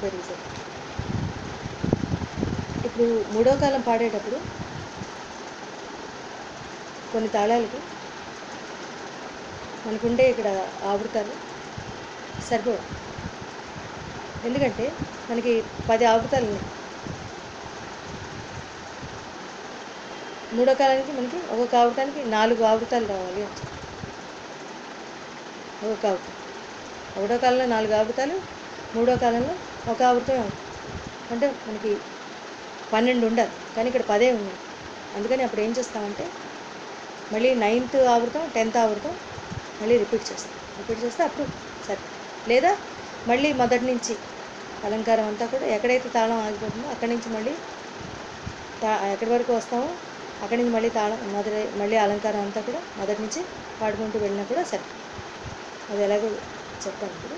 Very good ఇప్పుడు మూడో కాలం పాడేటప్పుడు కొన్ని తాళాలకి మనకుండే ఇక్కడ ఆవృతాలు సరిపోవు ఎందుకంటే మనకి పది ఆవృతాలు ఉన్నాయి మూడో కాలానికి మనకి ఒక్కొక్క ఆవృతానికి నాలుగు ఆవృతాలు రావాలి అని చెప్పి. ఒక్కొక్క ఆవృతం ఒకటో కాలంలో నాలుగు ఆవృతాలు మూడో కాలంలో ఒక ఆవృతం అవుతుంది అంటే మనకి పన్నెండు ఉండాలి కానీ ఇక్కడ పదే ఉంది అందుకని అప్పుడు ఏం చేస్తామంటే మళ్ళీ నైన్త్ ఆవృతం టెన్త్ ఆవృతం మళ్ళీ రిపీట్ చేస్తాం రిపీట్ చేస్తే అప్పుడు సరే లేదా మళ్ళీ మొదటి నుంచి అలంకారం అంతా కూడా ఎక్కడైతే తాళం ఆగిపోతుందో అక్కడి నుంచి మళ్ళీ తా ఎక్కడి వరకు వస్తామో అక్కడి నుంచి మళ్ళీ తాళం మొదటి మళ్ళీ అలంకారం అంతా కూడా మొదటి నుంచి పాడుకుంటూ వెళ్ళినా కూడా సరే అది ఎలాగో చెప్తాను ఇప్పుడు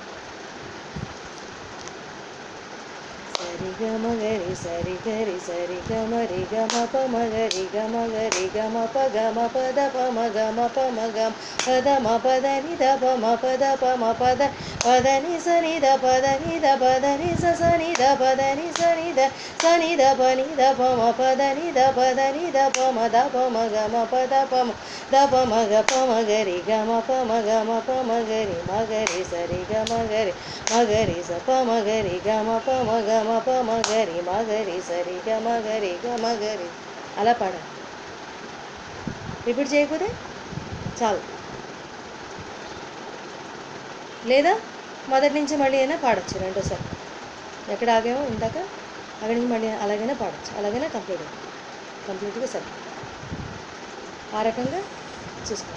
సరి గమ గరి సరి గరి సరి గమ రి గమ ప మ గరి గమ గరి గమ ప గమ పద ప మ గమ ప మ గమ పద మ పద ని ద ప మ పద ప మ పద పద ని స ని ద పద ని ద పద ని స స ని ద పద ని స ని ద స ని ద ప ని ద ప మ పద ని ద పద ని ద ప మ ద ప మ గ మ ప ద ప మ ద ప మ గ ప మ గరి గ మ ప మ గ మ ప మ గరి మ గరి సరి గ మ గరి మ గరి స ప మ గరి గ మ ప మ గ మ ప మ గరి మ గరి సరి గ మ గరి గ మ గరి అలా పాడాలి రిపీట్ చేయకపోతే చాలు లేదా మొదటి నుంచి మళ్ళీ అయినా పాడొచ్చు రెండోసారి ఎక్కడ ఆగామో ఇందాక అక్కడి నుంచి మళ్ళీ అలాగైనా పాడొచ్చు అలాగైనా కంప్లీట్ అవుతుంది కంప్లీట్గా సరే ఆ రకంగా చూసుకోండి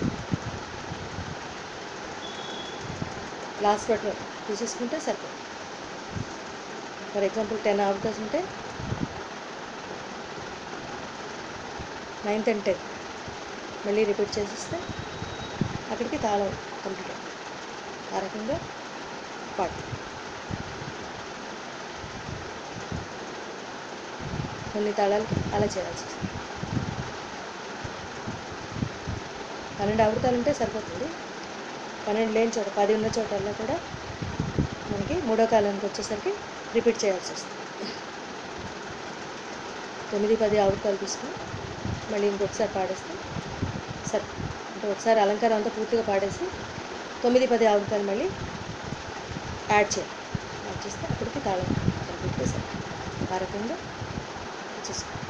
లాస్ట్ బట్ తీసేసుకుంటే సరిపోతుంది ఫర్ ఎగ్జాంపుల్ టెన్ ఆవుతాస్ ఉంటే నైన్త్ అండ్ టెన్త్ మళ్ళీ రిపీట్ చేసేస్తే అక్కడికి తాళం కంప్లీట్ అవుతుంది ఆ రకంగా పాడు కొన్ని తాళాలకి అలా చేయాల్సి వస్తుంది పన్నెండు ఆవృతాలు ఉంటే సరిపోతుంది పన్నెండు లేని చోట పది ఉన్న చోటల్లో కూడా మనకి మూడో కాలానికి వచ్చేసరికి రిపీట్ చేయాల్సి వస్తుంది తొమ్మిది పది ఆవృతాలు తీసుకుని మళ్ళీ ఇంకొకసారి పాడేస్తే సరే అంటే ఒకసారి అలంకారం అంతా పూర్తిగా పాడేసి తొమ్మిది పది ఆవృతాలు మళ్ళీ యాడ్ చేయాలి యాడ్ చేస్తే అప్పటికి తాళం కంప్లీట్గా సరే ఆ రకంగా చూసుకోండి